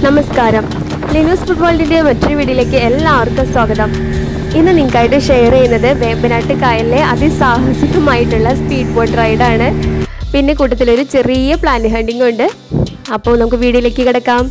നമസ്കാരം ലിനൂസ് ഫുട്ബോളിൻ്റെ മറ്റൊരു വീഡിയോയിലേക്ക് എല്ലാവർക്കും സ്വാഗതം ഇന്ന് നിങ്ങൾക്കായിട്ട് ഷെയർ ചെയ്യുന്നത് വേമ്പനാട്ട് കായലിലെ അതിസാഹസികമായിട്ടുള്ള സ്പീഡ് ബോട്ട് റൈഡാണ് പിന്നെ കൂട്ടത്തിലൊരു ചെറിയ പ്ലാൻ ഹണ്ടിങ് ഉണ്ട് അപ്പോൾ നമുക്ക് വീഡിയോയിലേക്ക് കിടക്കാം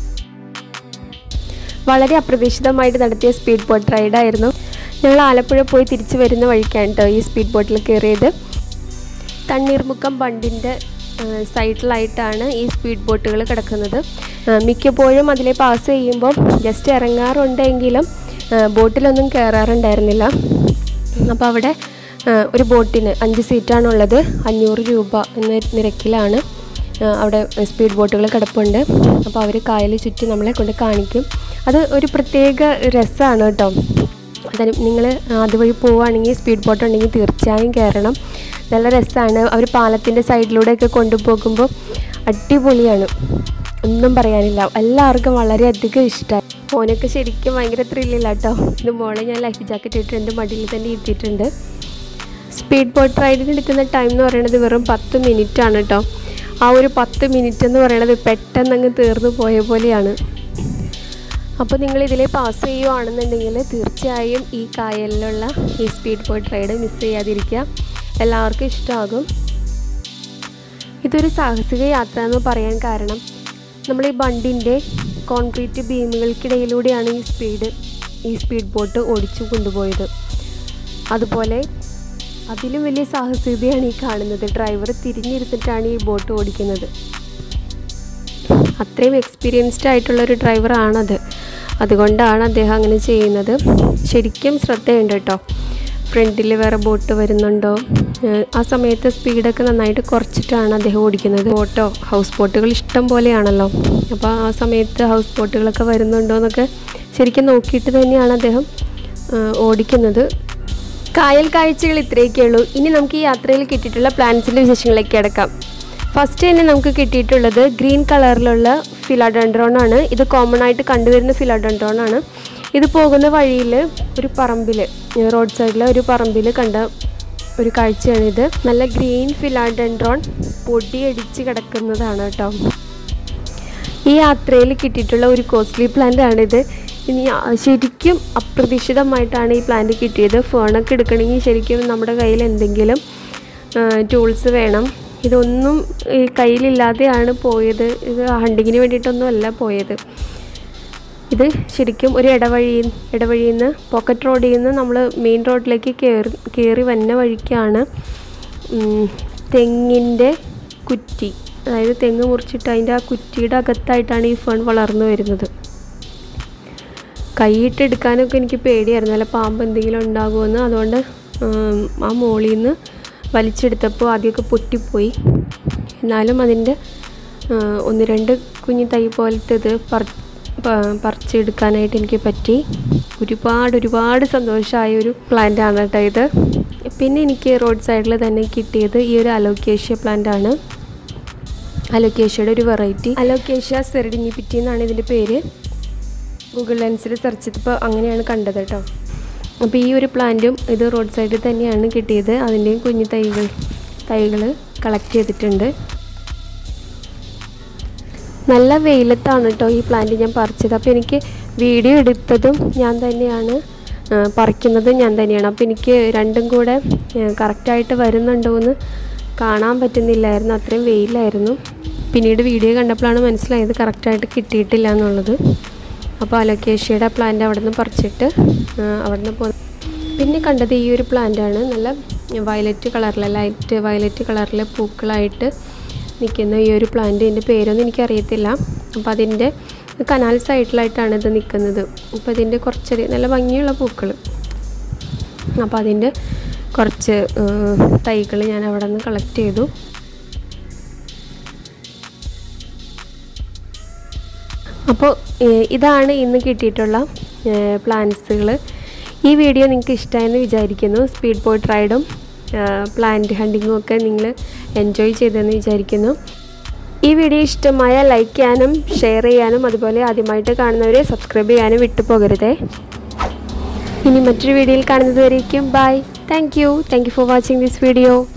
വളരെ അപ്രതീക്ഷിതമായിട്ട് നടത്തിയ സ്പീഡ് ബോട്ട് റൈഡായിരുന്നു ഞങ്ങൾ ആലപ്പുഴ പോയി തിരിച്ചു വരുന്ന വഴിക്കാണ് കേട്ടോ ഈ സ്പീഡ് ബോട്ടിൽ കയറിയത് തണ്ണീർമുക്കം ബണ്ടിൻ്റെ സൈഡിലായിട്ടാണ് ഈ സ്പീഡ് ബോട്ടുകൾ കിടക്കുന്നത് ആ, മിക്കപ്പോഴും അതിലെ പാസ് ചെയ്യുമ്പോൾ ജസ്റ്റ് ഇറങ്ങാറുണ്ടെങ്കിലും ആ, ബോട്ടിലൊന്നും കയറാറുണ്ടായിരുന്നില്ല അപ്പോൾ അവിടെ ആ, ഒരു ബോട്ടിന് അഞ്ച് സീറ്റാണുള്ളത് അഞ്ഞൂറ് രൂപ എന്ന നിരക്കിലാണ് ആ, അവിടെ സ്പീഡ് ബോട്ടുകൾ കിടപ്പുണ്ട് അപ്പോൾ അവർ കായൽ ചുറ്റി നമ്മളെ കൊണ്ട് കാണിക്കും അത് ഒരു പ്രത്യേക രസമാണ് കേട്ടോ അതിന് നിങ്ങൾ അതുവഴി പോവുകയാണെങ്കിൽ സ്പീഡ് ബോട്ട് ഉണ്ടെങ്കിൽ തീർച്ചയായും കയറണം നല്ല രസമാണ് അവർ പാലത്തിൻ്റെ സൈഡിലൂടെയൊക്കെ കൊണ്ടുപോകുമ്പോൾ അടിപൊളിയാണ് ഒന്നും പറയാനില്ല എല്ലാവർക്കും വളരെയധികം ഇഷ്ടമായി മോനൊക്കെ ശരിക്കും ഭയങ്കര ത്രില്ലില്ല കേട്ടോ ഇത് മോളെ ഞാൻ ലൈഫ് ജാക്കറ്റ് ഇട്ടിട്ടുണ്ട് മടിയിൽ തന്നെ ഇരുത്തിയിട്ടുണ്ട് സ്പീഡ് ബോട്ട് റൈഡിന് എടുക്കുന്ന ടൈം എന്ന് പറയുന്നത് വെറും പത്ത് മിനിറ്റ് ആണ് കേട്ടോ ആ ഒരു പത്ത് മിനിറ്റ് എന്ന് പറയുന്നത് പെട്ടെന്ന് അങ്ങ് തീർന്നു പോയ പോലെയാണ് അപ്പോൾ നിങ്ങൾ ഇതിൽ പാസ് ചെയ്യുവാണെന്നുണ്ടെങ്കിൽ തീർച്ചയായും ഈ കായലിലുള്ള ഈ സ്പീഡ് ബോട്ട് റൈഡ് മിസ് ചെയ്യാതിരിക്കുക എല്ലാവർക്കും ഇഷ്ടമാകും ഇതൊരു സാഹസിക യാത്ര എന്ന് പറയാൻ കാരണം നമ്മൾ ഈ ബണ്ടിൻ്റെ കോൺക്രീറ്റ് ബീമുകൾക്കിടയിലൂടെയാണ് ഈ സ്പീഡ് ഈ സ്പീഡ് ബോട്ട് ഓടിച്ചു കൊണ്ടുപോയത് അതുപോലെ അതിലും വലിയ സാഹസികതയാണ് ഈ കാണുന്നത് ഡ്രൈവർ തിരിഞ്ഞിരുന്നിട്ടാണ് ഈ ബോട്ട് ഓടിക്കുന്നത് അത്രയും എക്സ്പീരിയൻസ്ഡ് ആയിട്ടുള്ള ഒരു ഡ്രൈവറാണത് അതുകൊണ്ടാണ് അദ്ദേഹം അങ്ങനെ ചെയ്യുന്നത് ശരിക്കും ശ്രദ്ധയുണ്ട് കേട്ടോ ഫ്രണ്ടിൽ വേറെ ബോട്ട് വരുന്നുണ്ടോ ഏഹ് ആ സമയത്ത് സ്പീഡൊക്കെ നന്നായിട്ട് കുറച്ചിട്ടാണ് അദ്ദേഹം ഓടിക്കുന്നത് ബോട്ടോ ഹൗസ് ബോട്ടുകൾ ഇഷ്ടം പോലെയാണല്ലോ അപ്പോൾ ആ സമയത്ത് ഹൗസ് ബോട്ടുകളൊക്കെ വരുന്നുണ്ടോ എന്നൊക്കെ ശരിക്കും നോക്കിയിട്ട് തന്നെയാണ് അദ്ദേഹം ഏഹ് ഓടിക്കുന്നത് കായൽ കാഴ്ചകൾ ഇത്രയൊക്കെ ഉള്ളൂ ഇനി നമുക്ക് ഈ യാത്രയിൽ കിട്ടിയിട്ടുള്ള പ്ലാന്റ്സിൻ്റെ വിശേഷങ്ങളിലേക്ക് കിടക്കാം ഫസ്റ്റ് തന്നെ നമുക്ക് കിട്ടിയിട്ടുള്ളത് ഗ്രീൻ കളറിലുള്ള ഫിലാഡൻഡ്രോൺ ആണ് ഇത് കോമൺ ആയിട്ട് കണ്ടുവരുന്ന ഫിലാഡൻഡ്രോൺ ആണ് ഇത് പോകുന്ന വഴിയിൽ ഒരു പറമ്പിൽ റോഡ് സൈഡിലെ ഒരു പറമ്പിൽ കണ്ട ഒരു കാഴ്ചയാണിത് നല്ല ഗ്രീൻ ഫിലാഡൻഡ്രോൺ പൊടിയടിച്ച് കിടക്കുന്നതാണ് കേട്ടോ ഈ യാത്രയിൽ കിട്ടിയിട്ടുള്ള ഒരു കോസ്റ്റ്ലി പ്ലാന്റ് ആണിത് ഇനി ആ- ശരിക്കും അപ്രതീക്ഷിതമായിട്ടാണ് ഈ പ്ലാന്റ് കിട്ടിയത് ഫോണൊക്കെ എടുക്കണമെങ്കിൽ ശരിക്കും നമ്മുടെ കയ്യിൽ എന്തെങ്കിലും ടൂൾസ് വേണം ഇതൊന്നും ഈ കയ്യിലില്ലാതെയാണ് പോയത് ഇത് ഹണ്ടിങ്ങിന് വേണ്ടിയിട്ടൊന്നും അല്ല പോയത് ഇത് ശരിക്കും ഒരു ഇടവഴി ഇടവഴിയിൽ നിന്ന് പോക്കറ്റ് റോഡിൽ നിന്ന് നമ്മൾ മെയിൻ റോഡിലേക്ക് കയറി കയറി വന്ന വഴിക്കാണ് ഉം, തെങ്ങിൻ്റെ കുറ്റി അതായത് തെങ്ങ് മുറിച്ചിട്ട് അതിൻ്റെ ആ കുറ്റിയുടെ അകത്തായിട്ടാണ് ഈ ഫേൺ വളർന്നു വരുന്നത് കൈയിട്ട് എടുക്കാനൊക്കെ എനിക്ക് പേടിയായിരുന്നു അല്ല പാമ്പ് എന്തെങ്കിലും ഉണ്ടാകുമെന്ന് അതുകൊണ്ട് ഉം, ആ മോളിൽ നിന്ന് വലിച്ചെടുത്തപ്പോൾ ആദ്യമൊക്കെ പൊട്ടിപ്പോയി എന്നാലും അതിൻ്റെ ആ, ഒന്ന് രണ്ട് കുഞ്ഞു തൈ പോലത്തെ ഇത് പറ പ- പറിച്ചെടുക്കാനായിട്ട് എനിക്ക് പറ്റി ഒരുപാട് ഒരുപാട് സന്തോഷമായ ഒരു പ്ലാന്റ് ആണ് കേട്ടോ ഇത് പിന്നെ എനിക്ക് റോഡ് സൈഡിൽ തന്നെ കിട്ടിയത് ഈ ഒരു അലോക്കേഷ്യ പ്ലാന്റ് ആണ് അലോക്കേഷ്യയുടെ ഒരു വെറൈറ്റി അലോക്കേഷ്യ സെറിഡിനിപ്പിറ്റി എന്നാണ് ഇതിൻ്റെ പേര് ഗൂഗിൾ ലെൻസിൽ സെർച്ച് ചെയ്തപ്പോൾ അങ്ങനെയാണ് കണ്ടത് കേട്ടോ അപ്പോൾ ഈ ഒരു പ്ലാന്റും ഇത് റോഡ് സൈഡിൽ തന്നെയാണ് കിട്ടിയത് അതിൻ്റെയും കുഞ്ഞു തൈകൾ തൈകൾ കളക്ട് ചെയ്തിട്ടുണ്ട് നല്ല വെയിലത്താണ് കേട്ടോ ഈ പ്ലാന്റ് ഞാൻ പറിച്ചത് അപ്പോൾ എനിക്ക് വീഡിയോ എടുത്തതും ഞാൻ തന്നെയാണ് ആ, പറിക്കുന്നതും ഞാൻ തന്നെയാണ് അപ്പോൾ എനിക്ക് രണ്ടും കൂടെ കറക്റ്റായിട്ട് വരുന്നുണ്ടോ എന്ന് കാണാൻ പറ്റുന്നില്ലായിരുന്നു അത്രയും വെയിലായിരുന്നു പിന്നീട് വീഡിയോ കണ്ടപ്പോഴാണ് മനസ്സിലായത് കറക്റ്റായിട്ട് കിട്ടിയിട്ടില്ല എന്നുള്ളത് അപ്പോൾ അലോക്കേഷ്യയുടെ പ്ലാന്റ് അവിടെ നിന്ന് പറിച്ചിട്ട് ആ, അവിടെ നിന്ന് പോ പിന്നെ കണ്ടത് ഈ ഒരു പ്ലാന്റാണ് നല്ല വയലറ്റ് കളറിലെ ലൈറ്റ് വയലറ്റ് കളറിലെ പൂക്കളായിട്ട് നിൽക്കുന്ന ഈ ഒരു പ്ലാന്റ് ഇതിൻ്റെ പേരൊന്നും എനിക്കറിയത്തില്ല അപ്പോൾ അതിൻ്റെ കനാൽ സൈഡിലായിട്ടാണ് ഇത് നിൽക്കുന്നത് അപ്പോൾ ഇതിൻ്റെ കുറച്ചൊരു നല്ല ഭംഗിയുള്ള പൂക്കൾ അപ്പോൾ അതിൻ്റെ കുറച്ച് തൈകൾ ഞാൻ അവിടെ നിന്ന് കളക്ട് ചെയ്തു അപ്പോൾ ഏഹ്, ഇതാണ് ഇന്ന് കിട്ടിയിട്ടുള്ള പ്ലാന്റ്സുകൾ ഈ വീഡിയോ നിങ്ങൾക്ക് ഇഷ്ടമായെന്ന് വിചാരിക്കുന്നു സ്പീഡ് ബോട്ട് റൈഡും പ്ലാന്റ് ഹണ്ടിങ്ങും ഒക്കെ നിങ്ങൾ എൻജോയ് ചെയ്തെന്ന് വിചാരിക്കുന്നു ഈ വീഡിയോ ഇഷ്ടമായ ലൈക്ക് ചെയ്യാനും ഷെയർ ചെയ്യാനും അതുപോലെ ആദ്യമായിട്ട് കാണുന്നവരെ സബ്സ്ക്രൈബ് ചെയ്യാനും വിട്ടുപോകരുതേ ഇനി മറ്റൊരു വീഡിയോയിൽ കാണുന്നത് വരേക്കും bye thank you thank you for watching this video